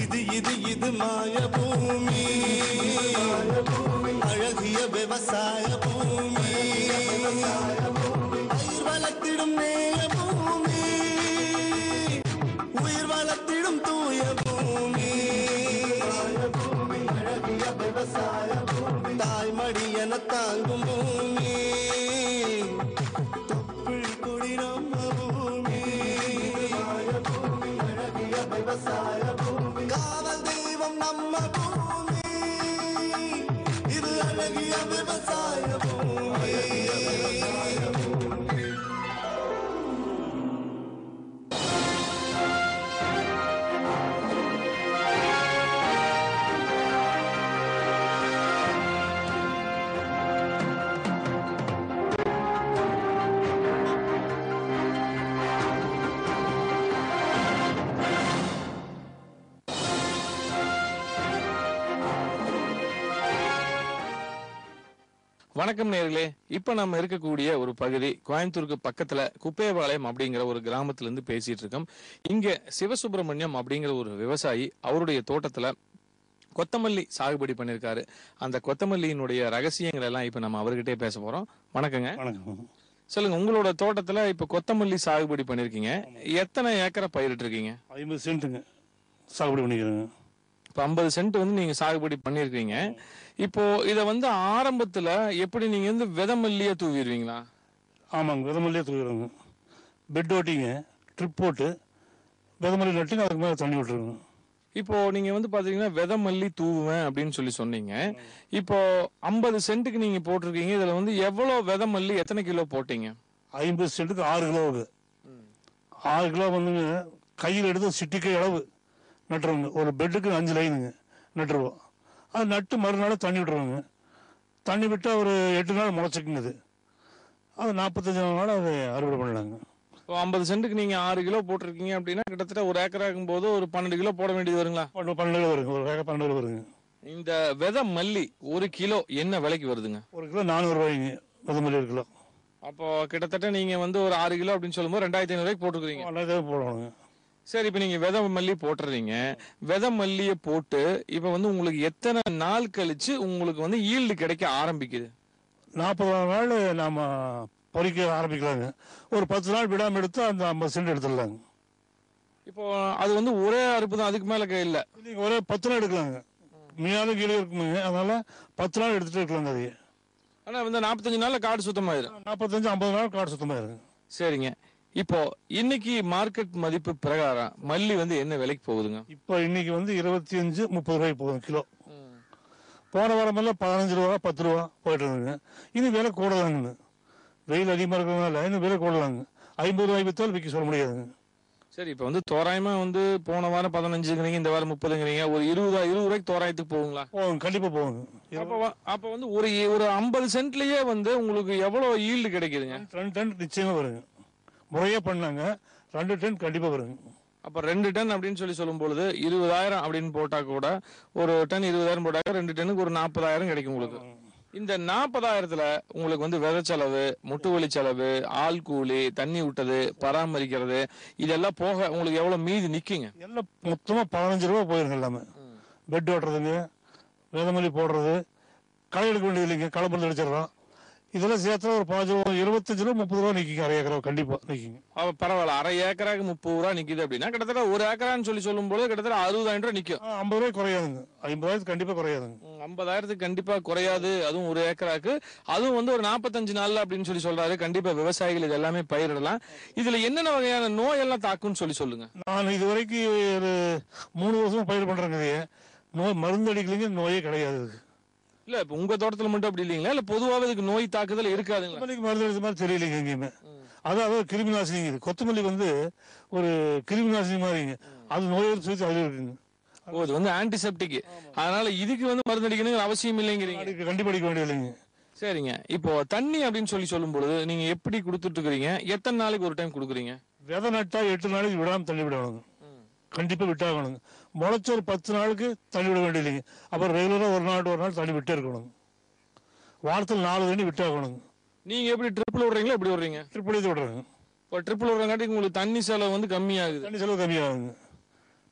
இது இது இது மாய பூமி அழகிய விவசாய பூமி பயிர் வளர்த்திடும் நேய பூமி உயிர் வளர்த்திடும் தூய பூமி அழகிய விவசாய பூமி தாய்மடி என தாங்கும் பூமி தொப்புள் கொடி நம்ம பூமி பூமி அழகிய விவசாய பூமி காவல் தெய்வம் நம்ம பூமி இது அழகிய விவசாய பூமி வணக்கம் நேர்களே இப்ப நம்ம இருக்கக்கூடிய ஒரு பகுதி கோயம்புத்தூருக்கு பக்கத்துல குப்பேபாளையம் அப்படிங்கிற ஒரு கிராமத்துல இருந்து பேசிட்டு இருக்கோம் இங்க சிவசுப்பிரமணியம் அப்படிங்கிற ஒரு விவசாயி அவருடைய தோட்டத்துல கொத்தமல்லி சாகுபடி பண்ணிருக்காரு அந்த கொத்தமல்லியினுடைய ரகசியங்கள் எல்லாம் இப்ப நம்ம அவர்கிட்டயே பேச போறோம் வணக்கங்க வணக்கம் சொல்லுங்க உங்களோட தோட்டத்துல இப்ப கொத்தமல்லி சாகுபடி பண்ணிருக்கீங்க எத்தனை ஏக்கரை பயிரிட்டு இருக்கீங்க ஐம்பது சென்ட்டுங்க சாகுபடி பண்ணிக்கிறேங்க இப்ப ஐம்பது சென்ட் வந்து நீங்க சாகுபடி பண்ணிருக்கீங்க இப்போ இத வந்து ஆரம்பத்துல எப்படி நீங்க வந்து விதை மல்லியா தூவிடுவீங்களா ஆமாங்க விதமல்லியே தூக்கிறோங்க பெட் ஓட்டிங்க ட்ரிப் போட்டு விதமல்லி நட்டுங்க அதுக்கு மேலே தண்ணி விட்டுருங்க இப்போ நீங்க வந்து பாத்தீங்கன்னா விதை மல்லி தூவுவேன் அப்படின்னு சொல்லி சொன்னீங்க இப்போ ஐம்பது சென்ட்டுக்கு நீங்க போட்டிருக்கீங்க இதுல வந்து எவ்வளவு விதை மல்லி எத்தனை கிலோ போட்டீங்க ஐம்பது சென்ட்டுக்கு ஆறு கிலோ ஆகுது ஆறு கிலோ வந்துங்க கையில் எடுத்து சிட்டிக்கை அளவு நட்டுருவோங்க ஒரு பெட்டுக்கு அஞ்சு லைனுங்க நட்டுருவோம் அது நட்டு மறுநாள் தண்ணி விட்டுருவோங்க தண்ணி விட்டால் ஒரு எட்டு நாள் முளைச்சிக்குங்க அது அது நாற்பத்தஞ்சு நாள் அது அறுவடை பண்ணலாங்க இப்போ ஐம்பது சென்ட்டுக்கு நீங்க ஆறு கிலோ போட்டிருக்கீங்க அப்படின்னா கிட்டத்தட்ட ஒரு ஏக்கர் ஆகும்போது ஒரு பன்னெண்டு கிலோ போட வேண்டியது வருங்களா பன்னெண்டு பன்னெண்டு கிலோ வருங்க ஒரு வேக பன்னெண்டு கிலோ வருங்க இந்த விதை மல்லி ஒரு கிலோ என்ன விலைக்கு வருதுங்க ஒரு கிலோ நானூறு ரூபாய்ங்க விதமல்லி ஒரு கிலோ அப்போ கிட்டத்தட்ட நீங்க வந்து ஒரு ஆறு கிலோ அப்படின்னு சொல்லும்போது ரெண்டாயிரத்தி ஐநூறு ரூபாய்க்கு போட்டுருக்கீங்க நல்லதே போடணுங்க சரி இப்போ நீங்க விதை மல்லி போட்டுறீங்க விதை மல்லியை போட்டு இப்போ வந்து உங்களுக்கு எத்தனை நாள் கழிச்சு உங்களுக்கு வந்து ஈல்டு கிடைக்க ஆரம்பிக்குது நாற்பது நாள் நாம பொறிக்க ஆரம்பிக்கலாங்க ஒரு பத்து நாள் விடாமல் எடுத்து அந்த ஐம்பது சென்ட் எடுத்துடலாங்க இப்போ அது வந்து ஒரே அறுப்பு தான் அதுக்கு மேல இல்ல நீங்க ஒரே பத்து நாள் எடுக்கலாங்க மீனாலும் கீழே இருக்குமுங்க அதனால பத்து நாள் எடுத்துட்டு இருக்கலாங்க அதையே ஆனா வந்து நாற்பத்தஞ்சு நாள்ல காடு சுத்தமாயிரும் நாற்பத்தஞ்சு ஐம்பது நாள் காடு சுத்தமாக இருங்க சரிங்க இப்போ இன்னைக்கு மார்க்கெட் மதிப்பு பிரகாரம் மல்லி வந்து என்ன விலைக்கு போகுதுங்க இப்போ இன்னைக்கு வந்து இருபத்தி அஞ்சு முப்பது ரூபாய்க்கு போகுது கிலோ போன வாரமெல்லாம் பதினஞ்சு ரூபா பத்து ரூபா போயிட்டு இருந்துங்க இனி விலை கூடதாங்க வெயில் அதிகமாக இருக்கிறதுனால இன்னும் விலை கூடலாங்க ஐம்பது ரூபாய்க்கு வித்தாலும் விற்க சொல்ல முடியாதுங்க சரி இப்போ வந்து தோராயமா வந்து போன வாரம் பதினஞ்சுங்கிறீங்க இந்த வாரம் முப்பதுங்கிறீங்க ஒரு இருபதா இருபது ரூபாய்க்கு தோராயத்துக்கு போகுங்களா போகும் கண்டிப்பாக போகுங்க அப்போ வ- அப்போ வந்து ஒரு ஒரு ஐம்பது சென்ட்லயே வந்து உங்களுக்கு எவ்வளவு ஈல்டு கிடைக்குதுங்க ரெண்டு டன் நிச்சயமாக வருங்க முறையாக பண்ணாங்க ரெண்டு டன் கண்டிப்பாக வருங்க அப்ப ரெண்டு டன் அப்படின்னு சொல்லி சொல்லும் பொழுது இருபதாயிரம் அப்படின்னு போட்டா கூட ஒரு டன் இருபதாயிரம் போட்டாக்க ரெண்டு டன்னுக்கு ஒரு நாற்பதாயிரம் கிடைக்கும் உங்களுக்கு இந்த நாற்பதாயிரத்துல உங்களுக்கு வந்து விதை செலவு முட்டுவலி செலவு ஆள் கூலி தண்ணி விட்டது பராமரிக்கிறது இதெல்லாம் போக உங்களுக்கு எவ்வளவு மீதி நிக்குங்க எல்லாம் மொத்தமாக பதினஞ்சு ரூபா போயிருங்க எல்லாமே பெட் ஓட்டுறதுங்க வேதமல்லி போடுறது களை எடுக்க வேண்டியது இல்லைங்க களை மருந்து அடிச்சிடுறோம் இதெல்லாம் சேர்த்தா ஒரு பதினஞ்சு ரூபா இருபத்தஞ்சு ரூபா முப்பது ரூபா நிற்கிங்க அரை ஏக்கரா கண்டிப்பாக நிற்கிங்க அப்ப பரவாயில்ல அரை ஏக்கராக்கு முப்பது ரூபா நிக்குது அப்படின்னா கிட்டத்தட்ட ஒரு ஏக்கரான்னு சொல்லி சொல்லும் பொழுது கிட்டத்தட்ட அறுபதாயிரம் ரூபாய் நிக்கும் ஐம்பது ரூபாய்க்கு குறையாதுங்க ஐம்பதாயிரத்துக்கு கண்டிப்பாக குறையாதுங்க ம், ஐம்பதாயிரத்துக்கு கண்டிப்பா குறையாது அதுவும் ஒரு ஏக்கராக்கு அதுவும் வந்து ஒரு நாற்பத்தஞ்சு நாள்ல அப்படின்னு சொல்லி சொல்றாரு கண்டிப்பா விவசாயிகள் இது எல்லாமே பயிரிடலாம் இதுல என்னென்ன வகையான நோய் எல்லாம் தாக்கும்னு சொல்லி சொல்லுங்க நான் இது வரைக்கும் ஒரு மூணு வருஷமா பயிர் பண்ணுறேங்க இதையே நோய் மருந்து அடிக்கலைங்க நோயே கிடையாது இதுக்கு. இல்ல இப்ப உங்க தோட்டத்துல மட்டும் அப்படி இல்லீங்களா இல்ல பொதுவாவே இதுக்கு நோய் தாக்குதல் இருக்காதுங்களா கொத்தமல்லிக்கு மருந்து அடிச்ச மாதிரி தெரியலைங்க எங்கேயுமே அதாவது கிருமி நாசினிங்க இது கொத்தமல்லி வந்து ஒரு கிருமி நாசினி மாதிரிங்க அது நோய் எதிர்ப்பு சக்தி அதில் இருக்குங்க ஓ இது வந்து ஆன்டிசெப்டிக் அதனால இதுக்கு வந்து மருந்து அடிக்கணுங்கிற அவசியம் இல்லைங்கிறீங்க அடிக்க கண்டிப்பாக அடிக்க வேண்டியது இல்லைங்க சரிங்க இப்போ தண்ணி அப்படின்னு சொல்லி சொல்லும் பொழுது நீங்க எப்படி கொடுத்துட்டு இருக்கிறீங்க எத்தனை நாளைக்கு ஒரு டைம் கொடுக்குறீங்க விதை நட்டா எட்டு நாளைக்கு விடாமல் தள்ளி விடணுங்க கண்டிப்பாக விட்டாகணுங்க முளைச்ச ஒரு பத்து நாளுக்கு தள்ளி விட வேண்டியது இல்லைங்க அப்புறம் ரெகுலராக ஒரு நாள் ஒரு நாள் தள்ளி விட்டே இருக்கணுங்க வாரத்தில் நாலு தண்ணி விட்டாகணுங்க நீங்க எப்படி ட்ரிப்பிள் விடுறீங்களா எப்படி விடுறீங்க ட்ரிப் அடித்து விடுறாங்க இப்போ ட்ரிப்பிள் விடுறங்காட்டி உங்களுக்கு தண்ணி செலவு வந்து கம்மியாகுது தண்ணி செலவு கம்மியாகுங்க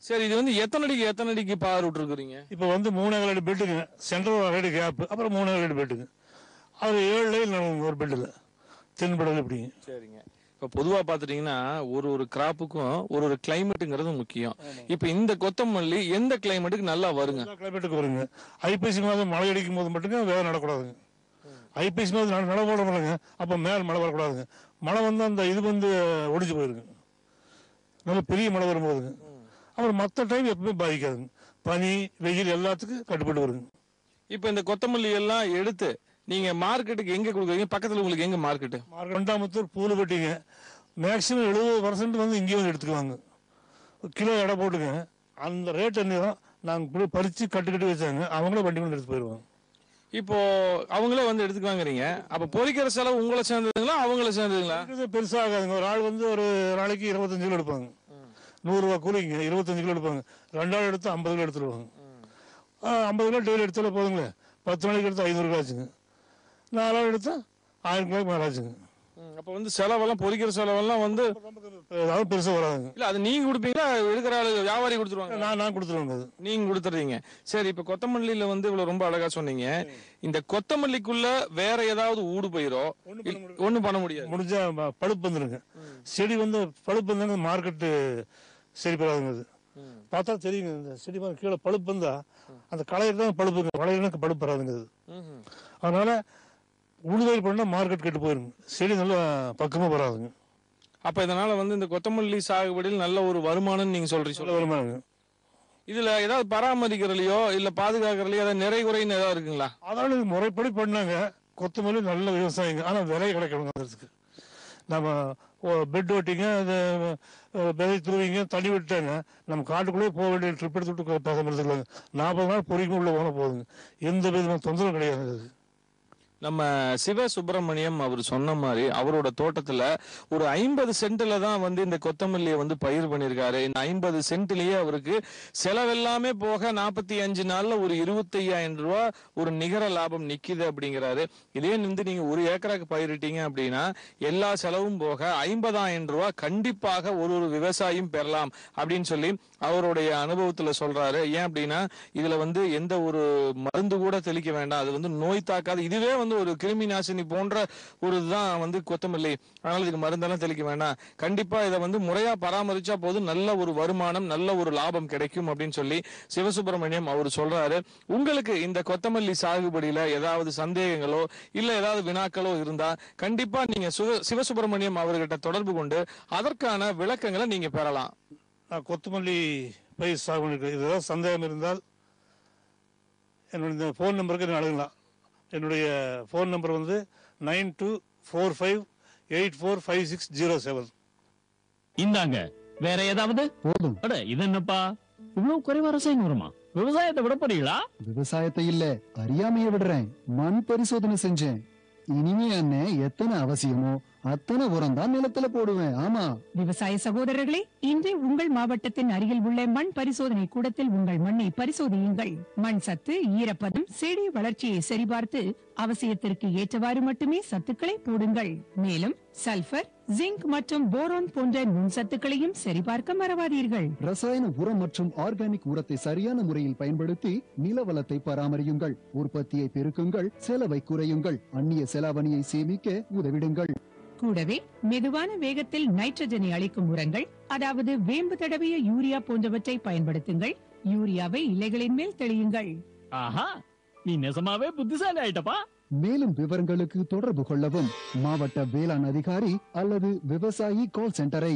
சரி இது வந்து எத்தனை அடிக்கு எத்தனை அடிக்கு பார் விட்டுருக்குறீங்க இப்போ வந்து மூணு அடி பெட்டுங்க சென்ட்ரல் அடி கேப் அப்புறம் மூணு அடி பெட்டுங்க அது ஏழு லைன் ஒரு பெட்டில் தென்படல் இப்படிங்க சரிங்க இப்ப பொதுவா பாத்துட்டீங்கன்னா ஒரு ஒரு கிராப்புக்கும் ஒரு ஒரு கிளைமேட்டுங்கிறது முக்கியம் இப்ப இந்த கொத்தமல்லி எந்த கிளைமேட்டுக்கு நல்லா வருங்க எல்லா கிளைமேட்டுக்கு வருங்க ஐப்பசி மாதம் மழை அடிக்கும் போது மட்டுங்க வேலை நடக்கூடாதுங்க ஐப்பசி மாதம் நட- மழை போட முடியலங்க அப்போ மேல் மழை வரக்கூடாதுங்க மழை வந்து அந்த இது வந்து ஒடிஞ்சு போயிருங்க நல்ல பெரிய மழை வரும்போதுங்க அப்புறம் மற்ற டைம் எப்பவுமே பாதிக்காதுங்க பனி வெயில் எல்லாத்துக்கும் கட்டுப்பட்டு வருங்க இப்ப இந்த கொத்தமல்லி எல்லாம் எடுத்து நீங்க மார்க்கெட்டுக்கு எங்க கொடுக்குறீங்க பக்கத்துல உங்களுக்கு எங்க மார்க்கெட்டு ரெண்டாமத்தூர் பூல் வெட்டிங்க மேக்சிமம் எழுபது பர்சன்ட் வந்து இங்கேயே வந்து எடுத்துக்குவாங்க ஒரு கிலோ எடை போட்டுங்க அந்த ரேட் என்ன தான் நாங்கள் இப்படி பறித்து கட்டு கட்டி வச்சாங்க அவங்களே வண்டி கொண்டு எடுத்து போயிடுவாங்க இப்போ அவங்களே வந்து எடுத்துக்குவாங்கறீங்க அப்ப பொரிக்கிற செலவு உங்களை சேர்ந்ததுங்களா அவங்கள சேர்ந்ததுங்களா இது பெருசாக ஆகாதுங்க ஒரு ஆள் வந்து ஒரு நாளைக்கு இருபத்தஞ்சு கிலோ எடுப்பாங்க நூறுரூவா கூலிங்க இருபத்தஞ்சு கிலோ எடுப்பாங்க ரெண்டு ஆள் எடுத்து ஐம்பது கிலோ எடுத்துருவாங்க ஐம்பது கிலோ டெய்லி எடுத்தாலே போதுங்களே பத்து நாளைக்கு எடுத்து ஐநூறு கிலோ ஆச்சுங்க நாலு ஆள் எடுத்தா ஆயிரம் கிலோக்கு மேலே ஆச்சுங்க ம், அப்ப வந்து செலவெல்லாம் பொரிக்கிற செலவெல்லாம் வந்து அதாவது பெருசாக வராதுங்க இல்ல அது நீங்க கொடுப்பீங்களா எடுக்கிற ஆளு வியாபாரி கொடுத்துருவாங்க நான் நான் கொடுத்துருவேங்க அது நீங்க கொடுத்துறீங்க சரி இப்ப கொத்தமல்லியில வந்து இவ்வளவு ரொம்ப அழகா சொன்னீங்க இந்த கொத்தமல்லிக்குள்ள வேற ஏதாவது ஊடு பயிரோ ஒண்ணும் பண்ண முடியாது முடிஞ்சா ப- பழுப்பு வந்துருங்க செடி வந்து பழுப்பு வந்தாங்க மார்க்கெட்டு சரி பெறாதுங்க அது பார்த்தா தெரியுங்க இந்த செடி மாதிரி கீழே பழுப்பு வந்தா அந்த களையில தான் பழுப்புங்க களையில பழுப்பு வராதுங்க அது ம்ஹும். அதனால உழுதல் பண்ணா மார்க்கெட் கெட்டு போயிருங்க செடி நல்லா பக்கமா வராதுங்க அப்ப இதனால வந்து இந்த கொத்தமல்லி சாகுபடியில் நல்ல ஒரு வருமானம் நீங்க சொல்றீங்க சொல்ல வருமானங்க இதுல ஏதாவது பராமரிக்கிறதுலயோ இல்ல பாதுகாக்கிறதுலயோ ஏதாவது நிறை குறைன்னு ஏதாவது இருக்குங்களா அதனால இது முறைப்படி பண்ணாங்க கொத்தமல்லி நல்ல விவசாயிங்க ஆனா விலை கிடைக்கணுங்க அதுக்கு நம்ம பெட் ஓட்டிங்க அது அஹ், விதை துருவிங்க தண்ணி விட்டாங்க நம்ம காட்டுக்குள்ளேயே போக வேண்டிய ட்ரிப் எடுத்து விட்டு பேச முடியல நாற்பது நாள் பொறிக்கும் உள்ள போன போதுங்க எந்த விதமான தொந்தரவும் கிடையாது அது நம்ம சிவ சுப்பிரமணியம் அவர் சொன்ன மாதிரி அவரோட தோட்டத்துல ஒரு ஐம்பது சென்ட்ல தான் வந்து இந்த கொத்தமல்லியை வந்து பயிர் பண்ணியிருக்காரு இந்த ஐம்பது சென்ட்லயே அவருக்கு செலவெல்லாமே போக நாற்பத்தி அஞ்சு நாள்ல ஒரு இருபத்தி ஐயாயிரம் ரூபாய் ஒரு நிகர லாபம் நிக்குது அப்படிங்கிறாரு இதே வந்து நீங்க ஒரு ஏக்கராக்கு பயிரிட்டீங்க அப்படின்னா எல்லா செலவும் போக ஐம்பதாயிரம் ரூபாய் கண்டிப்பாக ஒரு ஒரு விவசாயியும் பெறலாம் அப்படின்னு சொல்லி அவருடைய அனுபவத்துல சொல்றாரு ஏன் அப்படின்னா இதுல வந்து எந்த ஒரு மருந்து கூட தெளிக்க வேண்டாம் அது வந்து நோய் தாக்காது இதுவே வந்து ஒரு கிருமி நாசினி போன்ற ஒரு இதுதான் வந்து கொத்தமல்லி அதனால இதுக்கு மருந்தெல்லாம் தெளிக்க வேண்டாம் கண்டிப்பா இதை வந்து முறையா பராமரிச்சா போதும் நல்ல ஒரு வருமானம் நல்ல ஒரு லாபம் கிடைக்கும் அப்படின்னு சொல்லி சிவசுப்பிரமணியம் அவர் சொல்றாரு உங்களுக்கு இந்த கொத்தமல்லி சாகுபடியில ஏதாவது சந்தேகங்களோ இல்ல ஏதாவது வினாக்களோ இருந்தா கண்டிப்பா நீங்க சுக- சிவசுப்பிரமணியம் அவர்கிட்ட தொடர்பு கொண்டு அதற்கான விளக்கங்களை நீங்க பெறலாம் நான் கொத்தமல்லி பயிர் சாகுபடி பண்ணிருக்கேன் இது ஏதாவது சந்தேகம் இருந்தால் என்னுடைய இந்த ஃபோன் நம்பருக்கு என்ன அணுகலாம் என்னுடைய ஃபோன் நம்பர் வந்து nine two four five eight four five six zero seven இந்தாங்க வேற ஏதாவது போதும் அட இது என்னப்பா இவ்வளவு குறைவா ரசாயனம் வருமா விவசாயத்தை விட போறீங்களா விவசாயத்தை இல்ல அறியாமைய விடுறேன் மண் பரிசோதனை செஞ்சேன் இனிமே அண்ணே எத்தனை அவசியமோ அத்தனை உரம் தான் நிலத்துல போடுவேன் ஆமா விவசாய சகோதரர்களே இன்று உங்கள் மாவட்டத்தின் அருகில் உள்ள மண் பரிசோதனை கூடத்தில் உங்கள் மண்ணை பரிசோதியுங்கள் மண் சத்து ஈரப்பதம் செடி வளர்ச்சியை சரிபார்த்து அவசியத்திற்கு ஏற்றவாறு மட்டுமே சத்துக்களை போடுங்கள் மேலும் சல்பர் ஜிங்க் மற்றும் போரான் போன்ற நுண்சத்துக்களையும் சரிபார்க்க மறவாதீர்கள் ரசாயன உரம் மற்றும் ஆர்கானிக் உரத்தை சரியான முறையில் பயன்படுத்தி நில வளத்தை பராமரியுங்கள் உற்பத்தியை பெருக்குங்கள் செலவை குறையுங்கள் அந்நிய செலாவணியை சேமிக்க உதவிடுங்கள் கூடவே மெதுவான வேகத்தில் நைட்ரஜனை அளிக்கும் உரங்கள் அதாவது வேம்பு தடவிய யூரியா போன்றவற்றை பயன்படுத்துங்கள் யூரியாவை இலைகளின் மேல் தெளியுங்கள் ஆஹா நீ நெசமாவே புத்திசாலி ஆயிட்டப்பா மேலும் விவரங்களுக்கு தொடர்பு கொள்ளவும் மாவட்ட வேளாண் அதிகாரி அல்லது விவசாயி கால் சென்டரை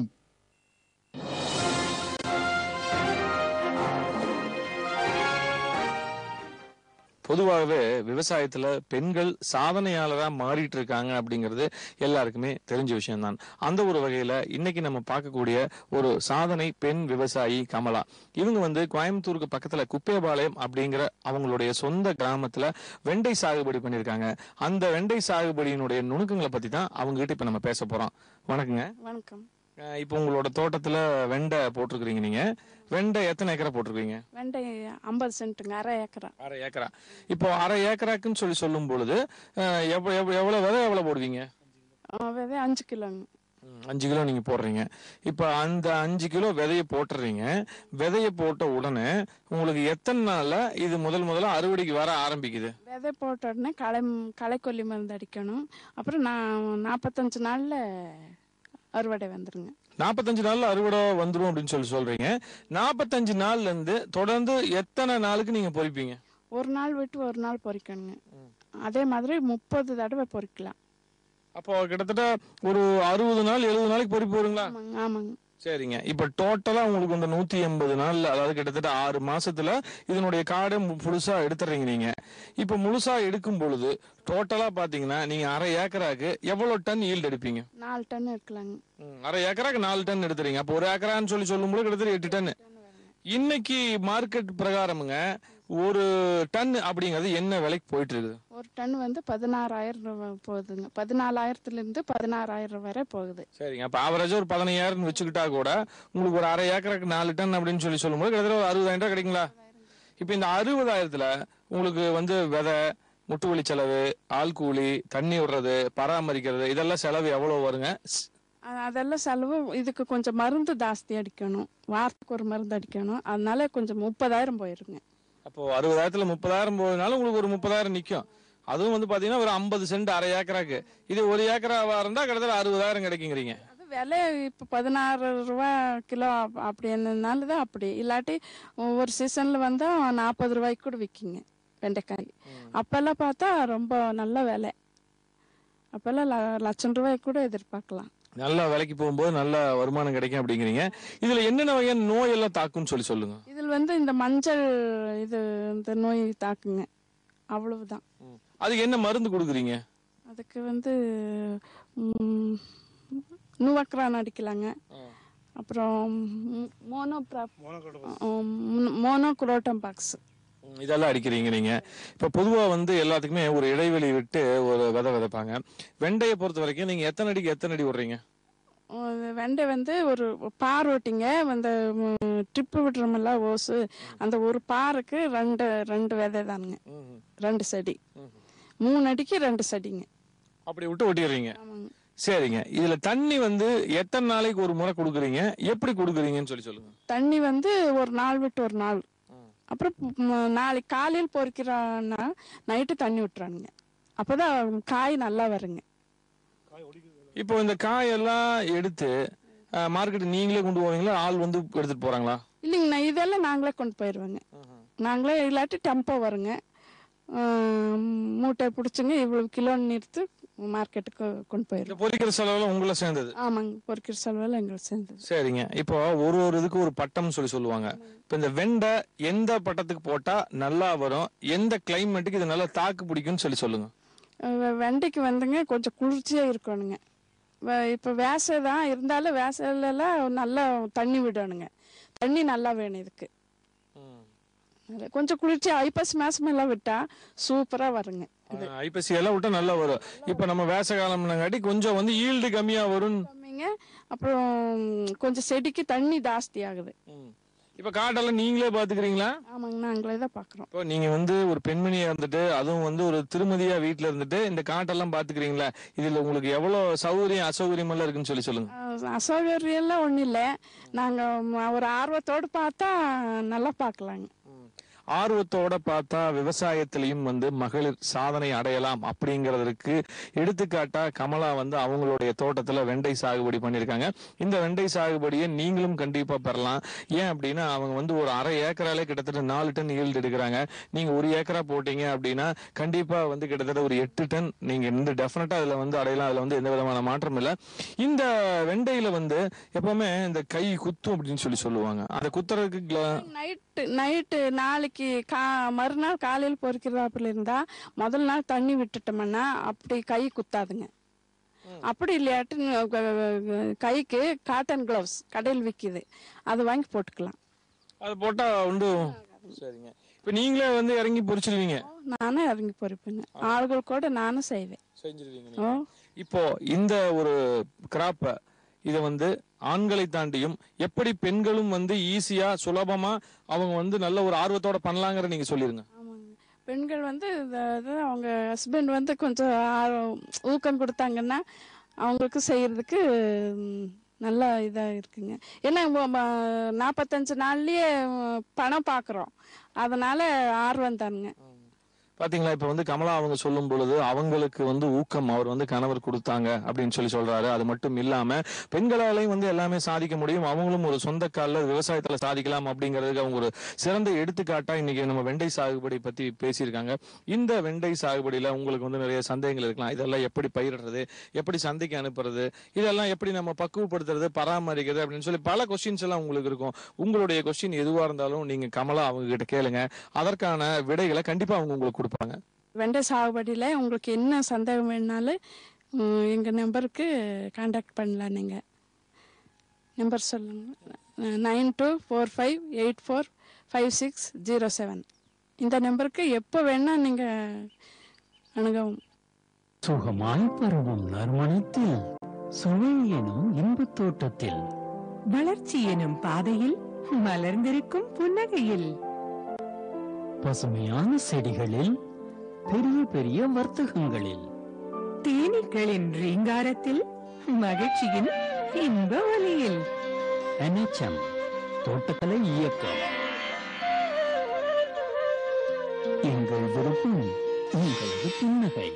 பொதுவாகவே விவசாயத்துல பெண்கள் சாதனையாளரா மாறிட்டு இருக்காங்க அப்படிங்கிறது எல்லாருக்குமே தெரிஞ்ச விஷயம்தான் அந்த ஒரு வகையில இன்னைக்கு நம்ம பார்க்கக்கூடிய ஒரு சாதனை பெண் விவசாயி கமலா இவங்க வந்து கோயம்புத்தூருக்கு பக்கத்துல குப்பேபாளையம் அப்படிங்கிற அவங்களுடைய சொந்த கிராமத்துல வெண்டை சாகுபடி பண்ணியிருக்காங்க அந்த வெண்டை சாகுபடியினுடைய நுணுக்கங்களை பத்தி தான் அவங்க கிட்ட இப்ப நம்ம பேச போறோம் வணக்கங்க வணக்கம் அஹ் இப்போ உங்களோட தோட்டத்துல வெண்டை போட்டிருக்கிறீங்க நீங்க வெண்டை எத்தனை ஏக்கரா போட்டிருக்கீங்க வெண்டை ஐம்பது சென்ட்டுங்க அரை ஏக்கரா அரை ஏக்கரா இப்போ அரை ஏக்கராக்குன்னு சொல்லி சொல்லும் பொழுது அஹ், எவ்வ- எவ்வ- எவ்வளவு விதை எவ்வளவு போடுவீங்க ஆ, விதை அஞ்சு கிலோங்க ம், அஞ்சு கிலோ நீங்க போடுறீங்க இப்ப அந்த அஞ்சு கிலோ விதைய போட்டுறீங்க விதைய போட்ட உடனே உங்களுக்கு எத்தனை நாள்ல இது முதல் முதல்ல அறுவடைக்கு வர ஆரம்பிக்குது விதை போட்ட உடனே களை களைக்கொல்லி மருந்து அடிக்கணும் அப்புறம் நான் நாற்பத்தஞ்சு நாளில் அறுவடை வந்துருங்க நாற்பத்தஞ்சு நாள்ல அறுவடை வந்துரும் அப்படின்னு சொல்லி சொல்றீங்க நாற்பத்தஞ்சு நாள்ல இருந்து தொடர்ந்து எத்தனை நாளுக்கு நீங்க பொறிப்பீங்க ஒரு நாள் விட்டு ஒரு நாள் பொறிக்கணுங்க அதே மாதிரி முப்பது தடவை பொறிக்கலாம் அப்போ கிட்டத்தட்ட ஒரு அறுபது நாள் எழுபது நாளைக்கு பொறிப்பு வருங்களா ஆமாங்க ஆமாங்க சரிங்க இப்ப டோட்டலா உங்களுக்கு இந்த நூத்தி எண்பது நாள்ல அதாவது கிட்டத்தட்ட ஆறு மாசத்துல இதனுடைய காடை மு- முழுசா எடுத்துறீங்க நீங்க இப்ப முழுசா எடுக்கும் பொழுது டோட்டலா பாத்தீங்கன்னா நீங்க அரை ஏக்கராக்கு எவ்வளவு டன் ஈல்டு எடுப்பீங்க நாலு டன் இருக்கலாங்க ம், அரை ஏக்கராக்கு நாலு டன் எடுத்துறீங்க அப்போ ஒரு ஏக்கரான்னு சொல்லி சொல்லும்போது கிட்டத்தட்ட எட்டு டன் இன்னைக்கு மார்க்கெட் பிரகாரமுங்க ஒரு டன் அப்படிங்கிறது என்ன விலைக்கு போயிட்டு இருக்குது ஒரு டன் வந்து பதினாறாயிரம் ரூபாய் போகுதுங்க பதினாலாயிரத்துலேருந்து பதினாறாயிரம் வரை போகுது சரிங்க அப்ப ஆவரேஜா ஒரு பதினையாயிரம் வச்சுக்கிட்டா கூட உங்களுக்கு ஒரு அரை ஏக்கருக்கு நாலு டன் அப்படின்னு சொல்லி சொல்லும்போது கிட்டத்தட்ட ஒரு அறுபதாயிரம் ரூபாய் கிடைக்குங்களா இப்ப இந்த அறுபதாயிரத்துல உங்களுக்கு வந்து விதை முட்டு வலி செலவு ஆள் கூலி தண்ணி விடுறது பராமரிக்கிறது இதெல்லாம் செலவு எவ்வளவு வருங்க ஸ்- அ- அதெல்லாம் செலவு இதுக்கு கொஞ்சம் மருந்து ஜாஸ்தி அடிக்கணும் வாரத்துக்கு ஒரு மருந்து அடிக்கணும் அதனால கொஞ்சம் முப்பதாயிரம் போயிருங்க அப்போ அறுபதாயிரத்துல முப்பதாயிரம் போகுதுனால உங்களுக்கு ஒரு முப்பதாயிரம் நிக்கும் அதுவும் வந்து பாத்தீங்கன்னா ஒரு ஐம்பது சென்ட் அரை ஏக்கராக்கு இது ஒரு ஏக்கராவா இருந்தா கிட்டத்தட்ட அறுபதாயிரம் கிடைக்குங்கிறீங்க அது விலை இப்போ பதினாறு ரூபா கிலோ அப்- அப்படின்றதுனால தான் அப்படி இல்லாட்டி ஒவ்வொரு சீசனில் வந்தால் நாற்பது ரூபாய்க்கு கூட விற்கிங்க வெண்டைக்காய் அப்போல்லாம் பார்த்தா ரொம்ப நல்ல விலை அப்போல்லாம் ல- லட்சம் ரூபாய்க்கு கூட எதிர்பார்க்கலாம் நல்ல விலைக்கு போகும்போது நல்ல வருமானம் கிடைக்கும் அப்படிங்கிறீங்க இதுல என்னென்ன வகையான நோய் எல்லாம் தாக்கும்னு சொல்லி சொல்லுங்க இதில் வந்து இந்த மஞ்சள் இது இந்த நோய் தாக்குங்க அவ்வளவுதான் அதுக்கு என்ன மருந்து கொடுக்குறீங்க அதுக்கு வந்து ம், நுவக்ரான் அடிக்கலாங்க அப்புறம் மோனோ மோனோ குரோட்டம் பாக்ஸ் ம், இதெல்லாம் அடிக்கிறீங்க நீங்க இப்ப பொதுவா வந்து எல்லாத்துக்குமே ஒரு இடைவெளி விட்டு ஒரு விதை விதைப்பாங்க வெண்டையை பொறுத்த வரைக்கும் நீங்க எத்தனை அடிக்கு எத்தனை அடி விடுறீங்க வெண்டை வந்து ஒரு பார் ஓட்டிங்க அந்த ட்ரிப்பு விடுறோமில்ல ஓசு அந்த ஒரு பாருக்கு ரெண்டு ரெண்டு விதை தானுங்க ரெண்டு செடி மூணு அடிக்கு ரெண்டு செடிங்க அப்படி விட்டு ஒட்டிடுறீங்க ஆமாங்க சரிங்க இதுல தண்ணி வந்து எத்தனை நாளைக்கு ஒரு முறை கொடுக்குறீங்க எப்படி கொடுக்குறீங்கன்னு சொல்லி சொல்லுங்க தண்ணி வந்து ஒரு நாள் விட்டு ஒரு நாள் அப்புறம் ம், நாளைக்கு காலையில் பொறிக்கிறான்னா நைட்டு தண்ணி விட்டுறானுங்க அப்போதான் காய் நல்லா வருங்க இப்போ இந்த காயெல்லாம் எடுத்து மார்க்கெட் நீங்களே கொண்டு போவீங்களா ஆள் வந்து எடுத்துட்டு போறாங்களா இல்லைங்கண்ணா இதெல்லாம் நாங்களே கொண்டு போயிடுவோங்க நாங்களே இல்லாட்டி டெம்போ வருங்க ஆம், மூட்டை பிடிச்சிங்க இவ்வளவு கிலோன்னு நிறுத்து மார்க்கெட்டுக்கு கொண்டு இந்த போயிடுவோம் பொறிக்கிற செலவுல உங்களை சேர்ந்தது ஆமாங்க பொறிக்கிற செலவில் எங்களுக்கு சேர்ந்தது சரிங்க இப்போ ஒரு ஒரு இதுக்கு ஒரு பட்டம் சொல்லி சொல்லுவாங்க இப்போ இந்த வெண்டை எந்த பட்டத்துக்கு போட்டா நல்லா வரும் எந்த கிளைமேட்டுக்கு இது நல்லா தாக்கு பிடிக்கும்னு சொல்லி சொல்லுங்க வெ- வெண்டைக்கு வந்துங்க கொஞ்சம் குளிர்ச்சியாக இருக்கணுங்க வ- இப்போ வேசை தான் இருந்தாலும் வேசையிலலாம் நல்லா தண்ணி விடணுங்க தண்ணி நல்லா வேணும் இதுக்கு அது கொஞ்சம் குளிர்ச்சி ஐப்பசி மாசம் எல்லாம் விட்டா சூப்பரா வருங்க இது ஐப்பசி எல்லாம் விட்டா நல்லா வரும் இப்போ நம்ம வேச காலம்னாங்காட்டி கொஞ்சம் வந்து ஈல்டு கம்மியா வரும் கம்மிங்க அப்புறம் கொஞ்சம் செடிக்கு தண்ணி ஜாஸ்தி ஆகுது இப்போ காட்டெல்லாம் நீங்களே பாத்துக்கிறீங்களா ஆமாங்க நாங்களே தான் பார்க்குறோம் இப்போ நீங்க வந்து ஒரு பெண்மணியா இருந்துட்டு அதுவும் வந்து ஒரு திருமதியா வீட்டுல இருந்துட்டு இந்த காட்டெல்லாம் பாத்துக்கிறீங்களா இதுல உங்களுக்கு எவ்வளவு சௌகரியம் அசௌகரியம் எல்லாம் இருக்குன்னு சொல்லி சொல்லுங்க அசௌகரியம்லாம் ஒன்றும் இல்லை நாங்கள் ஒரு ஆர்வத்தோடு பார்த்தா நல்லா பார்க்கலாங்க ஆர்வத்தோட பார்த்தா விவசாயத்திலையும் வந்து மகளிர் சாதனை அடையலாம் அப்படிங்கிறதுக்கு எடுத்துக்காட்டா கமலா வந்து அவங்களுடைய தோட்டத்துல வெண்டை சாகுபடி பண்ணியிருக்காங்க இந்த வெண்டை சாகுபடியை நீங்களும் கண்டிப்பா பெறலாம் ஏன் அப்படின்னா அவங்க வந்து ஒரு அரை ஏக்கராலே கிட்டத்தட்ட நாலு டன் ஈல்டு எடுக்கிறாங்க நீங்க ஒரு ஏக்கரா போட்டீங்க அப்படின்னா கண்டிப்பா வந்து கிட்டத்தட்ட ஒரு எட்டு டன் நீங்க இந்த டெஃபினட்டா அதுல வந்து அடையலாம் அதுல வந்து எந்த விதமான மாற்றம் இல்லை இந்த வெண்டையில வந்து எப்பவுமே இந்த கை குத்தும் அப்படின்னு சொல்லி சொல்லுவாங்க அந்த குத்துறதுக்கு gla- நைட்டு நைட்டு நாளைக்கு கா மறுநாள் காலையில் பொறிக்கிறாப்புல இருந்தா முதல் நாள் தண்ணி விட்டுட்டோம்னா அப்படி கை குத்தாதுங்க அப்படி இல்லாட்டி க- க- கைக்கு காட்டன் கிளவுஸ் கடையில் விற்கிது அது வாங்கி போட்டுக்கலாம் அது போட்டா உண்டு சரிங்க இப்ப நீங்களே வந்து இறங்கி பொறிச்சிருவீங்க நானும் இறங்கி பொறிப்பேங்க ஆளுகள் கூட நானும் செய்வேன் செஞ்சிருவீங்க ஓ இப்போ இந்த ஒரு கிராப்ப இதை வந்து ஆண்களை தாண்டியும் எப்படி பெண்களும் வந்து ஈஸியா சுலபமா அவங்க வந்து நல்ல ஒரு ஆர்வத்தோட பண்ணலாங்கிற நீங்க சொல்லிருங்க ஆமாங்க பெண்கள் வந்து இந்த இது அவங்க ஹஸ்பண்ட் வந்து கொஞ்சம் ஆர்வம், ஊக்கம் கொடுத்தாங்கன்னா அவங்களுக்கு செய்கிறதுக்கு நல்லா இதாக இருக்குங்க ஏன்னா ம- ம- நாற்பத்தஞ்சு நாள்லயே ம், பணம் பார்க்குறோம் அதனால ஆர்வம் தானுங்க பாத்தீங்களா இப்ப வந்து கமலா அவங்க சொல்லும் பொழுது அவங்களுக்கு வந்து ஊக்கம் அவர் வந்து கணவர் கொடுத்தாங்க அப்படின்னு சொல்லி சொல்றாரு அது மட்டும் இல்லாம பெண்களாலையும் வந்து எல்லாமே சாதிக்க முடியும் அவங்களும் ஒரு சொந்த கால்ல விவசாயத்துல சாதிக்கலாம் அப்படிங்கிறதுக்கு அவங்க ஒரு சிறந்த எடுத்துக்காட்டா இன்னைக்கு நம்ம வெண்டை சாகுபடி பத்தி பேசியிருக்காங்க இந்த வெண்டை சாகுபடியில உங்களுக்கு வந்து நிறைய சந்தேகங்கள் இருக்கலாம் இதெல்லாம் எப்படி பயிரிடுறது எப்படி சந்தைக்கு அனுப்புறது இதெல்லாம் எப்படி நம்ம பக்குவப்படுத்துறது பராமரிக்கிறது அப்படின்னு சொல்லி பல கொஸ்டின்ஸ் எல்லாம் உங்களுக்கு இருக்கும் உங்களுடைய கொஸ்டின் எதுவா இருந்தாலும் நீங்க கமலா அவங்க கிட்ட கேளுங்க அதற்கான விடைகளை கண்டிப்பா அவங்க உங்களுக்கு கொடுப்பாங்க வெண்டை சாகுபடியில் உங்களுக்கு என்ன சந்தேகம் வேணுனாலும் எங்கள் நம்பருக்கு காண்டாக்ட் பண்ணலாம் நீங்கள் நம்பர் சொல்லுங்க nine two four five eight four five six zero seven இந்த நம்பருக்கு எப்போ வேணால் நீங்கள் அணுகவும் சுகமாய் பரவும் நறுமணத்தில் சுவை எனும் இன்பத் தோட்டத்தில் வளர்ச்சி எனும் பாதையில் மலர்ந்திருக்கும் புன்னகையில் பசுமையான செடிகளில் பெரிய பெரிய வர்த்தகங்களில் தேனீக்களின் ரீங்காரத்தில் மகிழ்ச்சியின் இன்ப ஒலியில் NHM தோட்டக்கலை இயக்கம் எங்கள் விருப்பம் உங்களது புன்னகை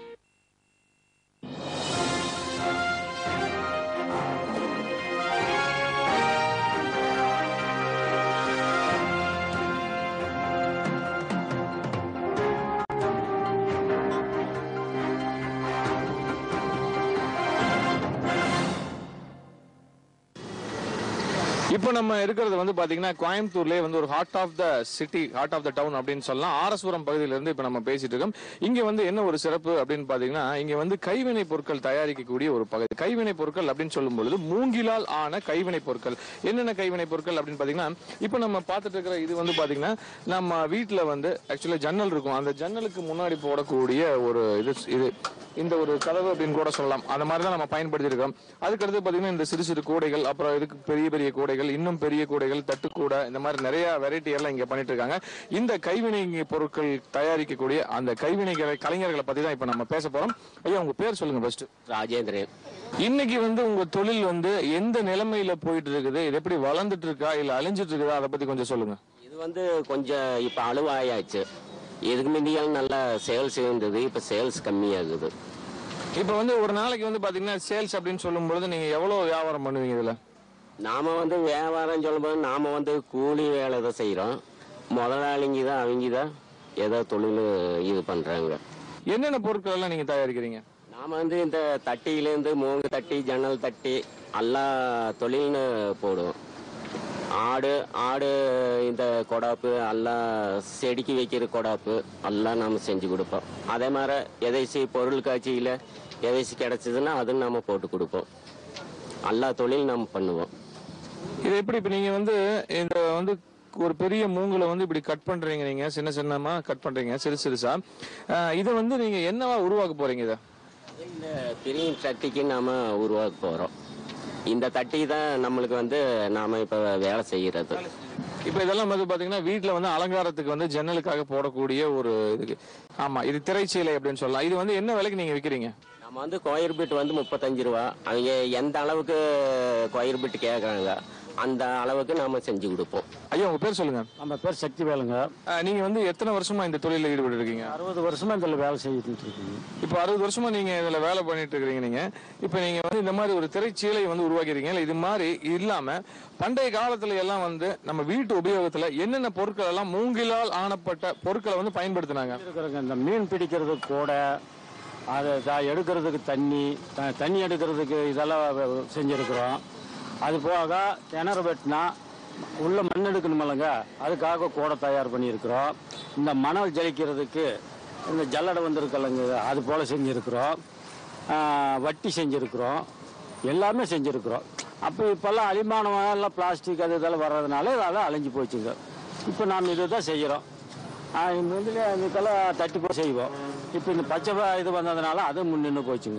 இப்போ நம்ம இருக்கிறது வந்து பாத்தீங்கன்னா கோயம்புத்தூர்லயே வந்து ஒரு heart of the city heart of the town அப்படின்னு சொல்லலாம் ஆரஸ்புரம் பகுதியில இருந்து இப்போ நம்ம பேசிட்டு இருக்கோம் இங்க வந்து என்ன ஒரு சிறப்பு அப்படின்னு பாத்தீங்கன்னா இங்க வந்து கைவினை பொருட்கள் தயாரிக்கக்கூடிய ஒரு பகுதி கைவினை பொருட்கள் அப்படின்னு சொல்லும் பொழுது மூங்கிலால் ஆன கைவினை பொருட்கள் என்னென்ன கைவினை பொருட்கள் அப்படின்னு பாத்தீங்கன்னா இப்போ நம்ம பார்த்துட்டு இருக்கிற இது வந்து பாத்தீங்கன்னா நம்ம வீட்டுல வந்து ஆக்சுவலா ஜன்னல் இருக்கும் அந்த ஜன்னலுக்கு முன்னாடி போடக்கூடிய ஒரு இது இது இந்த ஒரு கதவு அப்படின்னு கூட சொல்லலாம் அந்த மாதிரி தான் நம்ம பயன்படுத்தியிருக்கோம் அதுக்கடுத்து பார்த்தீங்கன்னா இந்த சிறு சிறு கூடைகள் அப்புறம் இதுக்கு பெரிய பெரிய கூடைகள் இன்னும் பெரிய கூடைகள் தட்டுக்கூடை இந்த மாதிரி நிறைய வெரைட்டி எல்லாம் இங்க பண்ணிட்டு இருக்காங்க இந்த கைவினை பொருட்கள் தயாரிக்கக்கூடிய அந்த கைவினை கலை- கலைஞர்களை பத்தி தான் இப்ப நம்ம பேச போறோம் ஐயா உங்க பேர் சொல்லுங்க ஃபர்ஸ்ட் ராஜேந்திரன் இன்னைக்கு வந்து உங்க தொழில் வந்து எந்த நிலைமையில போயிட்டு இருக்குது இது எப்படி வளர்ந்துட்டு இருக்கா இல்ல அழிஞ்சிட்டு இருக்குதா அதை பத்தி கொஞ்சம் சொல்லுங்க இது வந்து கொஞ்சம் இப்போ அழுவாயாச்சு இதுக்கு முந்தியாலும் நல்லா சேல்ஸ் இருந்தது இப்போ சேல்ஸ் கம்மியாகுது இப்ப வந்து ஒரு நாளைக்கு வந்து பாத்தீங்கன்னா சேல்ஸ் அப்படின்னு சொல்லும் பொழுது நீங்க எவ்வளவு வியாபாரம் பண்ணுவீங்க இதுல நாம வந்து வியாபாரம் சொல்லும்போது நாம வந்து கூலி வேலை தான் செய்கிறோம் முதலாளிங்க தான் அவங்க தான் ஏதோ தொழில் இது பண்ணுறாங்க என்னென்ன பொருட்கள் எல்லாம் நீங்க தயாரிக்கிறீங்க நாம வந்து இந்த தட்டியிலேருந்து மூங்கு தட்டி ஜன்னல் தட்டி எல்லா தொழில்னு போடுவோம் ஆடு ஆடு இந்த கொடாப்பு எல்லாம் செடிக்கு வைக்கிற கொடாப்பு எல்லாம் நாம செஞ்சு கொடுப்போம் அதே மாதிரி எதைசி பொருள் காட்சியில் எதைசி கிடைச்சதுன்னா அதுவும் நாம போட்டு கொடுப்போம் எல்லா தொழில் நம்ம பண்ணுவோம் இது எப்படி இப்ப நீங்க வந்து இந்த வந்து ஒரு பெரிய மூங்குல வந்து இப்படி கட் பண்றீங்க நீங்க சின்ன சின்னமா கட் பண்றீங்க சிறு சிறுசா அஹ் இதை வந்து நீங்க என்னவா உருவாக்க போறீங்க இதை இந்த பெரிய தட்டிக்கு நாம உருவாக்க போகிறோம் இந்த தட்டி தான் நம்மளுக்கு வந்து நாம இப்போ வேலை செய்கிறது இப்ப இதெல்லாம் வந்து பாத்தீங்கன்னா வீட்ல வந்து அலங்காரத்துக்கு வந்து ஜன்னலுக்காக போடக்கூடிய ஒரு இதுக்கு ஆமா இது திரைச்சீலை அப்படின்னு சொல்லலாம் இது வந்து என்ன விலைக்கு நீங்க விக்கிறீங்க நம்ம வந்து கொயர் பிட் வந்து முப்பத்தஞ்சு ரூபா அவங்க எந்த அளவுக்கு கொயர் பிட் கேட்குறாங்க அந்த அளவுக்கு நாம செஞ்சு கொடுப்போம் ஐயா உங்க பேர் சொல்லுங்க நம்ம பேர் சக்தி வேலுங்க அஹ் நீங்க வந்து எத்தனை வருஷமா இந்த தொழில ஈடுபட்டு இருக்கீங்க அறுபது வருஷமா இதில் வேலை செய்துட்டு இருக்கீங்க இப்போ அறுபது வருஷமா நீங்க இதுல வேலை பண்ணிட்டு இருக்கிறீங்க நீங்க இப்போ நீங்க வந்து இந்த மாதிரி ஒரு திரைச்சீலை வந்து உருவாக்கிருக்கீங்க இல்ல இது மாதிரி இல்லாம பண்டைய காலத்துல எல்லாம் வந்து நம்ம வீட்டு உபயோகத்துல என்னென்ன பொருட்கள் எல்லாம் மூங்கிலால் ஆனப்பட்ட பொருட்களை வந்து பயன்படுத்தினாங்க இருக்கிறவங்க இந்த மீன் பிடிக்கிறதுக்கு கூட அதை த- எடுக்கிறதுக்கு தண்ணி த- தண்ணி எடுக்கிறதுக்கு இதெல்லாம் வ- செஞ்சுருக்குறோம் அது போக கிணறு வெட்டினா உள்ள மண் எடுக்கணும் இல்லைங்க அதுக்காக கூடை தயார் பண்ணியிருக்கிறோம் இந்த மணல் ஜலிக்கிறதுக்கு இந்த ஜல்லடை வந்திருக்கலங்க அது போல் செஞ்சுருக்குறோம் வட்டி செஞ்சுருக்குறோம் எல்லாமே செஞ்சுருக்குறோம் அப்போ இப்போல்லாம் அலிமானம் எல்லாம் பிளாஸ்டிக் அது இதெல்லாம் வர்றதுனால அதெல்லாம் அழிஞ்சு போச்சுங்க இப்போ நாம் இதை தான் செய்கிறோம் முதல்ல இதுக்கெல்லாம் தட்டி போய் செய்வோம் இப்போ இந்த பச்சை ப- இது வந்ததுனால அது முன்னின்று போச்சுங்க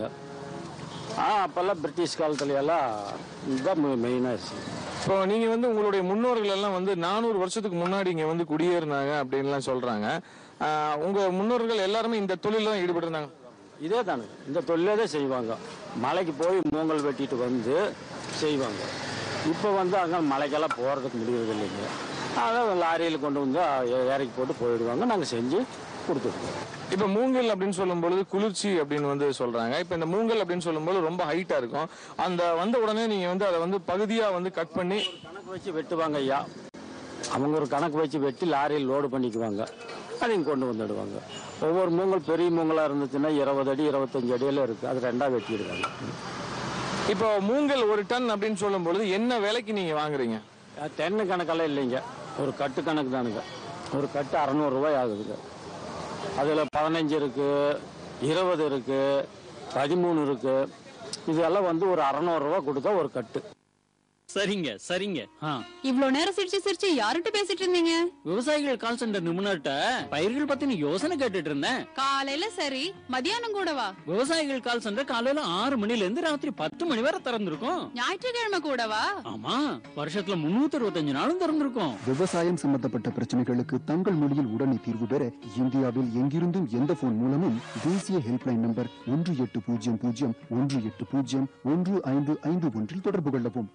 ஆ அப்போல்லாம் பிரிட்டிஷ் காலத்துல எல்லாம் இதுதான் மெயினாக இருந்துச்சு இப்போ நீங்க வந்து உங்களுடைய முன்னோர்கள் எல்லாம் வந்து நானூறு வருஷத்துக்கு முன்னாடி இங்க வந்து குடியேறினாங்க அப்படின்லாம் சொல்றாங்க ஆஹ் உங்க முன்னோர்கள் எல்லாருமே இந்த தொழில தான் ஈடுபட்டிருந்தாங்க இதே தானுங்க இந்த தொழிலே தான் செய்வாங்க மலைக்கு போய் மூங்கல் வெட்டிட்டு வந்து செய்வாங்க இப்போ வந்து அங்கே மலைக்கெல்லாம் போகிறதுக்கு முடியறது இல்லைங்க அதை லாரியில் கொண்டு வந்து அஹ், இறக்கி போட்டு போயிடுவாங்க நாங்கள் செஞ்சு கொடுத்துருவோம் இப்ப மூங்கல் அப்படின்னு சொல்லும் பொழுது குளிர்ச்சி அப்படின்னு வந்து சொல்றாங்க இப்ப இந்த மூங்கல் அப்படின்னு சொல்லும்போது ரொம்ப ஹைட்டா இருக்கும் அந்த வந்த உடனே நீங்க வந்து அதை வந்து பகுதியா வந்து கட் பண்ணி கணக்கு வச்சு வெட்டுவாங்க ஐயா அவங்க ஒரு கணக்கு வச்சு வெட்டி லாரியில் லோடு பண்ணிக்குவாங்க அதையும் கொண்டு வந்துடுவாங்க ஒவ்வொரு மூங்கல் பெரிய மூங்கலாக இருந்துச்சுன்னா இருபது அடி இருபத்தஞ்சு அடியெல்லாம் இருக்குது அது ரெண்டாக வெட்டிடுவாங்க இப்போ மூங்கல் ஒரு டன் அப்படின்னு சொல்லும் பொழுது என்ன விலைக்கு நீங்க வாங்குறீங்க அஹ் டென்னு கணக்கெல்லாம் இல்லைங்க ஒரு கட்டு கணக்கு தானுங்க ஒரு கட்டு அறநூறுரூவாய் ஆகுதுங்க அதில் பதினஞ்சு இருக்குது இருபது இருக்குது பதிமூணு இருக்குது இதெல்லாம் வந்து ஒரு அறநூறுரூவா கொடுத்தா ஒரு கட்டு சரிங்க சரிங்க ஆ. இவ்ளோ நேரம் சிரிச்சு சிரிச்சு யார்கிட்ட பேசிட்டு இருந்தீங்க விவசாயிகள் கால் சென்டர் நிபுணர்கிட்ட பயிர்கள் பத்தின யோசனை கேட்டுட்டு இருந்தேன் காலையில சரி மதியானம் கூடவா விவசாயிகள் கால் சென்டர் காலையில ஆறு மணில இருந்து ராத்திரி பத்து மணி வரை திறந்திருக்கும் ஞாயிற்றுக்கிழமை கூடவா ஆமா வருஷத்துல முன்னூத்தி அறுபத்தஞ்சு நாளும் திறந்திருக்கும் விவசாயம் சம்பந்தப்பட்ட பிரச்சனைகளுக்கு தங்கள் மொழியில் உடனே தீர்வு பெற இந்தியாவில் எங்கிருந்தும் எந்த போன் மூலமும் தேசிய ஹெல்ப்லைன் நம்பர் ஒன்று எட்டு பூஜ்ஜியம் பூஜ்ஜியம் ஒன்று எட்டு பூஜ்ஜியம் ஒன்று ஐந்து ஐந்து ஒன்றில் தொடர்பு கொள்ளவும்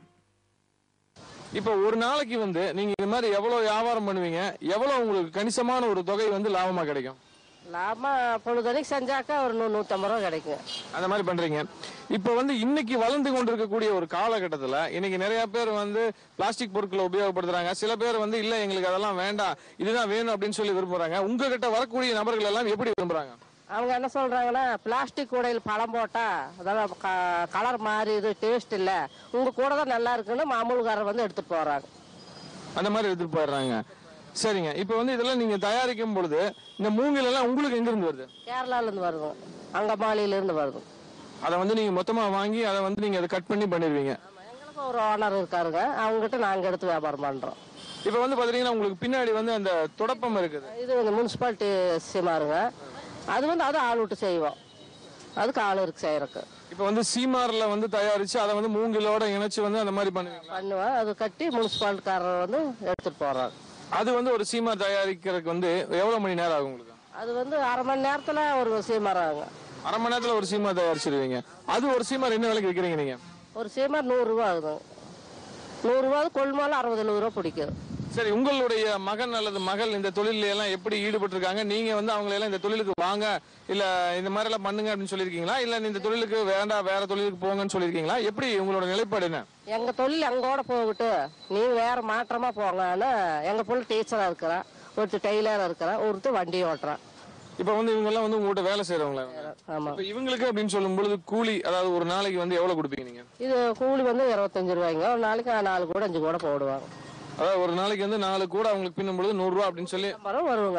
இப்போ ஒரு நாளைக்கு வந்து நீங்க இது மாதிரி எவ்வளவு வியாபாரம் பண்ணுவீங்க எவ்வளவு உங்களுக்கு கணிசமான ஒரு தொகை வந்து லாபமா கிடைக்கும் லாபம் பொழுதனைக்கு செஞ்சாக்கா ஒரு நூறு நூற்றம்பது ரூபா கிடைக்கும் அந்த மாதிரி பண்றீங்க இப்போ வந்து இன்னைக்கு வளர்ந்து கொண்டிருக்கக்கூடிய ஒரு காலகட்டத்துல இன்னைக்கு நிறைய பேர் வந்து பிளாஸ்டிக் பொருட்களை உபயோகப்படுத்துறாங்க சில பேர் வந்து இல்ல எங்களுக்கு அதெல்லாம் வேண்டாம் இதுதான் வேணும் அப்படின்னு சொல்லி விரும்புறாங்க உங்ககிட்ட வரக்கூடிய நபர்கள் எல்லாம் எப்படி விரும்புறாங்க அவங்க என்ன சொல்றாங்கன்னா பிளாஸ்டிக் கூடையில் பழம் போட்டா அதெல்லாம் க- கலர் மாறி இது டேஸ்ட் இல்லை உங்க கூட தான் நல்லா இருக்குன்னு மாமூலுக்காரர் வந்து எடுத்துட்டு போறாங்க அந்த மாதிரி எடுத்துட்டு போயிடுறாங்க சரிங்க இப்போ வந்து இதெல்லாம் நீங்க தயாரிக்கும் பொழுது இந்த மூங்கில் எல்லாம் உங்களுக்கு எங்க இருந்து வருது கேரளால இருந்து வருது அங்கமாலியில இருந்து வருது அதை வந்து நீங்க மொத்தமா வாங்கி அதை வந்து நீங்க அதை கட் பண்ணி பண்ணிடுவீங்க எங்களுக்கு ஒரு ஓனர் இருக்காருங்க அவங்ககிட்ட நாங்க எடுத்து வியாபாரம் பண்றோம் இப்போ வந்து பாத்தீங்கன்னா உங்களுக்கு பின்னாடி வந்து அந்த தொடப்பம் இருக்குது இது வந்து முனிசிபாலிட்டி சிமாருங்க அது வந்து அது ஆள் விட்டு செய்வோம் அதுக்கு ஆள் இருக்கு செய்யறதுக்கு இப்போ வந்து சீமார்ல வந்து தயாரிச்சு அதை வந்து மூங்கிலோட இணைச்சு வந்து அந்த மாதிரி பண்ணுவீங்க பண்ணுவேன் அது கட்டி முனிசிபாலிட்டிக்காரர் வந்து எடுத்துட்டு போறாங்க அது வந்து ஒரு சீமார் தயாரிக்கிறதுக்கு வந்து எவ்வளவு மணி நேரம் ஆகும் உங்களுக்கு அது வந்து அரை மணி நேரத்துல ஒரு சீமாராங்க அரை மணி நேரத்துல ஒரு சீமார் தயாரிச்சிருவீங்க அது ஒரு சீமார் என்ன விலைக்கு விற்கிறீங்க நீங்க ஒரு சீமார் நூறுரூவா ஆகுதுங்க நூறுரூவா கொள்மாலும் அறுபது எழுபது ரூபா பிடிக்கும் சரி உங்களுடைய மகன் அல்லது மகள் இந்த தொழில எல்லாம் எப்படி ஈடுபட்டு இருக்காங்க நீங்க வந்து அவங்களை எல்லாம் இந்த தொழிலுக்கு வாங்க இல்ல இந்த மாதிரி எல்லாம் பண்ணுங்க அப்படின்னு சொல்லியிருக்கீங்களா இல்ல இந்த தொழிலுக்கு வேண்டாம் வேற தொழிலுக்கு போங்கன்னு சொல்லியிருக்கீங்களா எப்படி உங்களோட நிலைப்பாடு என்ன எங்க தொழில் எங்கோட போகட்டு நீ வேற மாற்றமா போங்கன்னு எங்க புள்ள டீச்சரா இருக்கிறா ஒருத்தர் டெய்லரா இருக்கிறா ஒருத்தர் வண்டி ஓட்டுறான் இப்ப வந்து இவங்க எல்லாம் வந்து உங்கள்கிட்ட வேலை செய்யறவங்களா ஆமா இப்ப இவங்களுக்கு அப்படின்னு சொல்லும் பொழுது கூலி அதாவது ஒரு நாளைக்கு வந்து எவ்வளவு கொடுப்பீங்க நீங்க இது கூலி வந்து இருபத்தஞ்சு ரூபாய்ங்க ஒரு நாளைக்கு நாலு கூட அஞ்சு கூட போடுவாங்க அதாவது ஒரு நாளைக்கு வந்து நாலு கூட அவங்களுக்கு பின்னும் பொழுது நூறு ரூபா அப்படின்னு சொல்லி மரம் வருவாங்க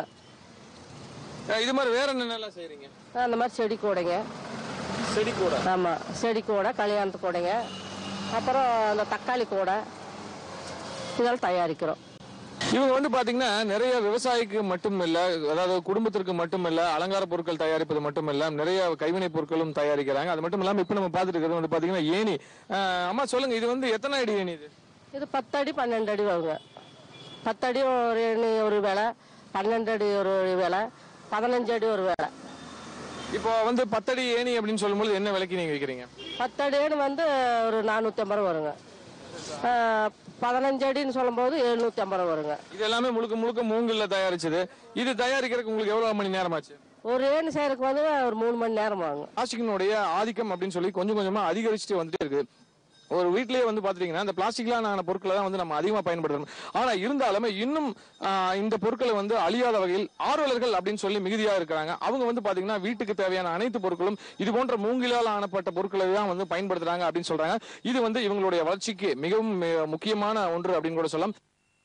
அஹ் இது மாதிரி வேற என்னென்னலாம் செய்றீங்க அந்த மாதிரி செடி கூடைங்க செடி கூட ஆமா செடி கூடை கல்யாணத்து கூடைங்க அப்புறம் அந்த தக்காளி கூடை இதெல்லாம் தயாரிக்கிறோம் இவங்க வந்து பாத்தீங்கன்னா நிறைய விவசாயிக்கு மட்டும் இல்ல அதாவது குடும்பத்திற்கு மட்டும் இல்ல அலங்கார பொருட்கள் தயாரிப்பது மட்டும் இல்ல நிறைய கைவினை பொருட்களும் தயாரிக்கிறாங்க அது மட்டும் இல்லாம இப்ப நம்ம பாத்துட்டு இருக்கிறது வந்து பாத்தீங்கன்னா ஏணி அஹ் அம்மா சொல்லுங்க இது வந்து எத்தனை அடி ஏணி இது இது பத்தடி பன்னெண்டு அடி வருங்க பத்தடி ஒரு எண்ணி ஒரு வேலை பன்னெண்டு அடி ஒரு வேலை பதினஞ்சு அடி ஒரு வேலை இப்போ வந்து பத்தடி ஏணி அப்படின்னு சொல்லும்போது என்ன விலைக்கு நீங்க விற்கிறீங்க பத்தடின்னு வந்து ஒரு நானூற்றி ஐம்பது ரூபா வருங்க ஆஹ், பதினஞ்சு அடின்னு சொல்லும்போது எழுநூற்றி ஐம்பது ரூபா வருங்க இது எல்லாமே முழுக்க முழுக்க மூங்கில்ல தயாரிச்சது இது தயாரிக்கிறதுக்கு உங்களுக்கு எவ்வளவு மணி நேரம் ஆச்சு ஒரு ஏணி செய்யறதுக்கு வந்து ஒரு மூணு மணி நேரம் ஆகும் பிளாஸ்டிக்கினுடைய ஆதிக்கம் அப்படின்னு சொல்லி கொஞ்சம் கொஞ்சமா அதிகரிச்சுட்டு வந்துட்டே இருக்கு ஒரு வீட்லயே வந்து பாத்துட்டீங்கன்னா இந்த பிளாஸ்டிக்லாம் ஆன பொருட்களை தான் வந்து நம்ம அதிகமா பயன்படுத்தணும் ஆனா இருந்தாலுமே இன்னும் ஆஹ், இந்த பொருட்களை வந்து அழியாத வகையில் ஆர்வலர்கள் அப்படின்னு சொல்லி மிகுதியா இருக்கிறாங்க அவங்க வந்து பாத்தீங்கன்னா வீட்டுக்கு தேவையான அனைத்து பொருட்களும் இது போன்ற மூங்கிலால் ஆனப்பட்ட பொருட்களை தான் வந்து பயன்படுத்துறாங்க அப்படின்னு சொல்றாங்க இது வந்து இவங்களுடைய வளர்ச்சிக்கு மிகவும் மி- முக்கியமான ஒன்று அப்படின்னு கூட சொல்லலாம்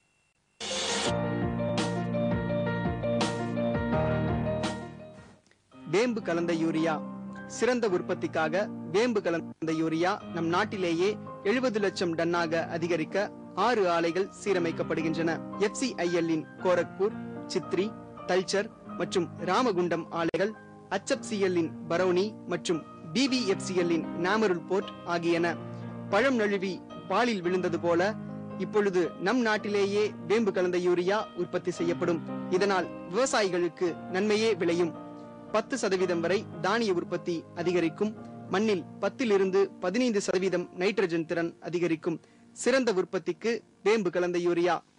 வேம்பு கலந்த யூரியா சிறந்த உற்பத்திக்காக வேம்பு கலந்த யூரியா நம் நாட்டிலேயே எழுபது லட்சம் டன்னாக அதிகரிக்க ஆறு ஆலைகள் சீரமைக்கப்படுகின்றன எஃப்சிஐஎல் இன் கோரக்பூர் சித்ரி தல்ச்சர் மற்றும் ராமகுண்டம் ஆலைகள் HFCL இன் பரௌனி மற்றும் பிவிஎஃப்சிஎல் இன் நாமருல் போர்ட் ஆகியன பழம் நழுவி பாலில் விழுந்தது போல இப்பொழுது நம் நாட்டிலேயே வேம்பு கலந்த யூரியா உற்பத்தி செய்யப்படும் இதனால் விவசாயிகளுக்கு நன்மையே விளையும் பத்து சதவீதம் வரை தானிய உற்பத்தி அதிகரிக்கும் மண்ணில் பத்திலிருந்து பதினைந்து சதவீதம் நைட்ரஜன் திறன் அதிகரிக்கும் சிறந்த உற்பத்திக்கு வேம்பு கலந்த யூரியா